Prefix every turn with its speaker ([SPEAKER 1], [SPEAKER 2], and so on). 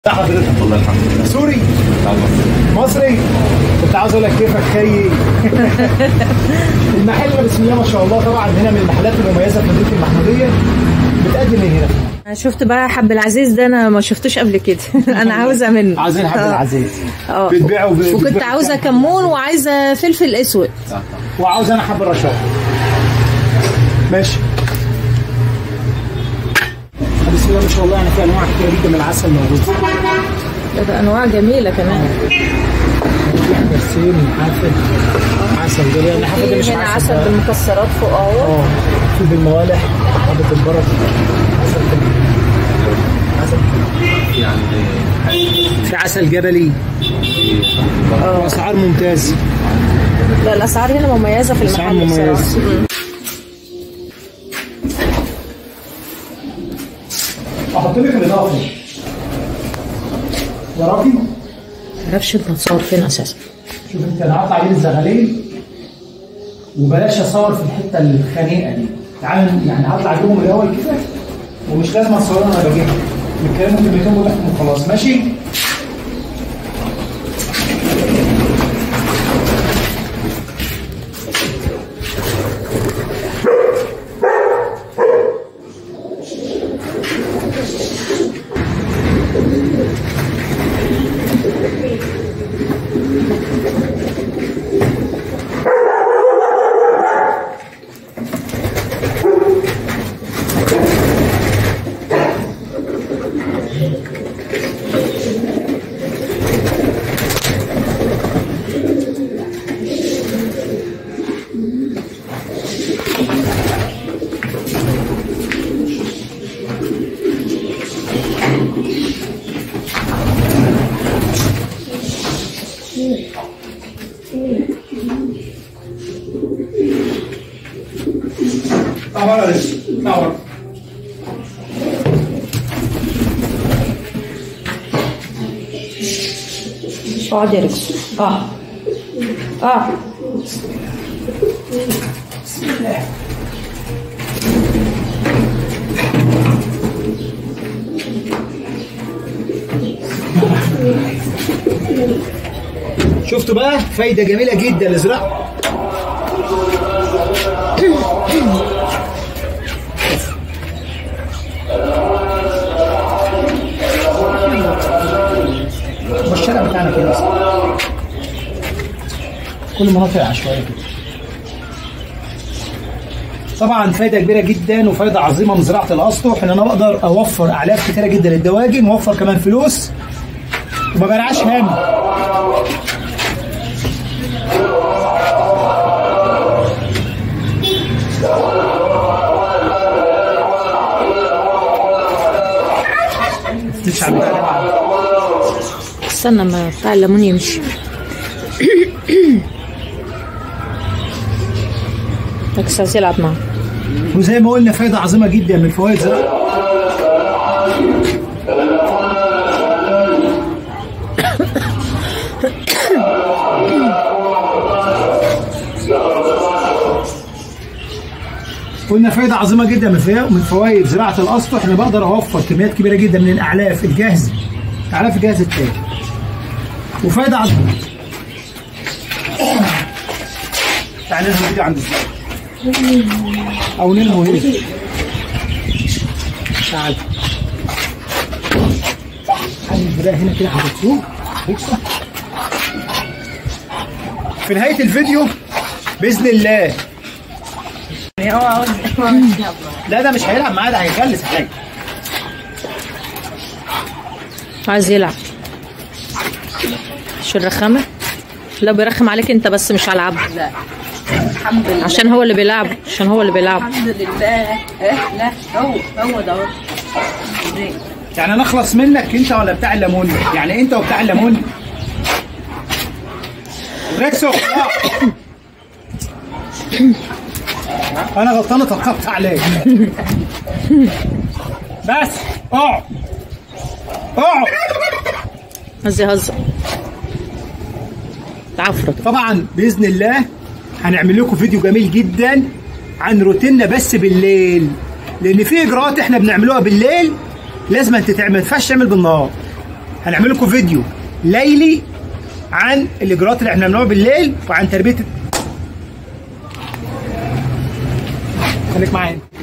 [SPEAKER 1] لا حضرتك
[SPEAKER 2] والله الحمد لله
[SPEAKER 1] سوري
[SPEAKER 2] الله
[SPEAKER 1] مصري كنت عاوز اقول لك كيفك خيي المحل بسم الله ما شاء الله طبعا هنا من المحلات المميزه في مدينه المحموديه بتقدم ايه هنا؟
[SPEAKER 3] أنا شفت بقى حب العزيز ده انا ما شفتوش قبل كده انا عاوزه منه
[SPEAKER 1] عايزين حب
[SPEAKER 3] آه.
[SPEAKER 1] العزيز
[SPEAKER 3] اه
[SPEAKER 1] بتبيعوا ب-
[SPEAKER 3] وكنت
[SPEAKER 1] بتبيعوا
[SPEAKER 3] عاوزه
[SPEAKER 1] كام؟
[SPEAKER 3] كمون وعايزه فلفل اسود
[SPEAKER 1] وعاوز انا حب الرشاق ماشي بسم الله ما شاء الله يعني في انواع كتير جدا من العسل موجود
[SPEAKER 3] ده, ده انواع جميله كمان
[SPEAKER 1] في برسيم حافل عسل ده يعني حافل ده مش
[SPEAKER 3] في هنا
[SPEAKER 1] عسل
[SPEAKER 3] عسل
[SPEAKER 1] ده.
[SPEAKER 3] بالمكسرات فوق اهو
[SPEAKER 1] اه في بالموالح حبة البركة عسل عسل
[SPEAKER 2] يعني
[SPEAKER 1] في عسل جبلي واسعار ممتاز
[SPEAKER 3] لا الاسعار هنا مميزه في
[SPEAKER 1] أسعار
[SPEAKER 3] المحل
[SPEAKER 1] مميزة.
[SPEAKER 3] بصراحه مم.
[SPEAKER 1] احط لك الاضافه يا راجل
[SPEAKER 3] معرفش انت هتصور فين اساسا
[SPEAKER 1] شوف انت انا هطلع اجيب الزغالين وبلاش اصور في الحته الخنيقه دي تعال يعني هطلع اجيبهم الاول كده ومش لازم اصور انا بجيبهم نتكلموا كلمتين ونحكم وخلاص ماشي اطلع بره لسه اطلع بره
[SPEAKER 3] اقعد يا ريكس اه اه
[SPEAKER 1] شفتوا بقى فايده جميله جدا الازرق والشارع بتاعنا كده أصلاً. كل مناطق عشوائيه كده طبعا فايده كبيره جدا وفايده عظيمه من زراعه الاسطح ان انا بقدر اوفر اعلاف كتيره جدا للدواجن واوفر كمان فلوس وما برعاش هم تشعل
[SPEAKER 3] استنى ما بتاع الليمون يمشي بس عايز يلعب معاه
[SPEAKER 1] وزي ما قلنا فايده عظيمه جدا من فوائد زراعه قلنا فايده عظيمه جدا من فوا- من فوائد زراعه الاسطح انا بقدر اوفر كميات كبيره جدا من الاعلاف الجاهزه الاعلاف الجاهزه التاني وفايده عظيمه تعالى ننهي الفيديو عند الزرع او ننهي هنا تعال تعال البداية هنا كده هتتسوق هيكسر. في نهاية الفيديو بإذن الله لا ده مش هيلعب معاه ده هيخلص عليا
[SPEAKER 3] عايز يلعب مش الرخامة لا بيرخم عليك انت بس مش على العبد
[SPEAKER 4] لا الحمد لله
[SPEAKER 3] عشان هو اللي بيلعب عشان هو اللي بيلعب
[SPEAKER 4] الحمد لله إيه لا هو هو ده هو. زين.
[SPEAKER 1] يعني انا اخلص منك انت ولا بتاع الليمون يعني انت وبتاع الليمون ريكسو آه. انا غلطان طبطبت عليك بس اقعد اقعد
[SPEAKER 3] عايز يهزر تعفرت
[SPEAKER 1] طبعا باذن الله هنعمل لكم فيديو جميل جدا عن روتيننا بس بالليل لان في اجراءات احنا بنعملوها بالليل لازم انت تعمل ما ينفعش تعمل بالنهار هنعمل لكم فيديو ليلي عن الاجراءات اللي احنا بنعملها بالليل وعن تربيه خليك معايا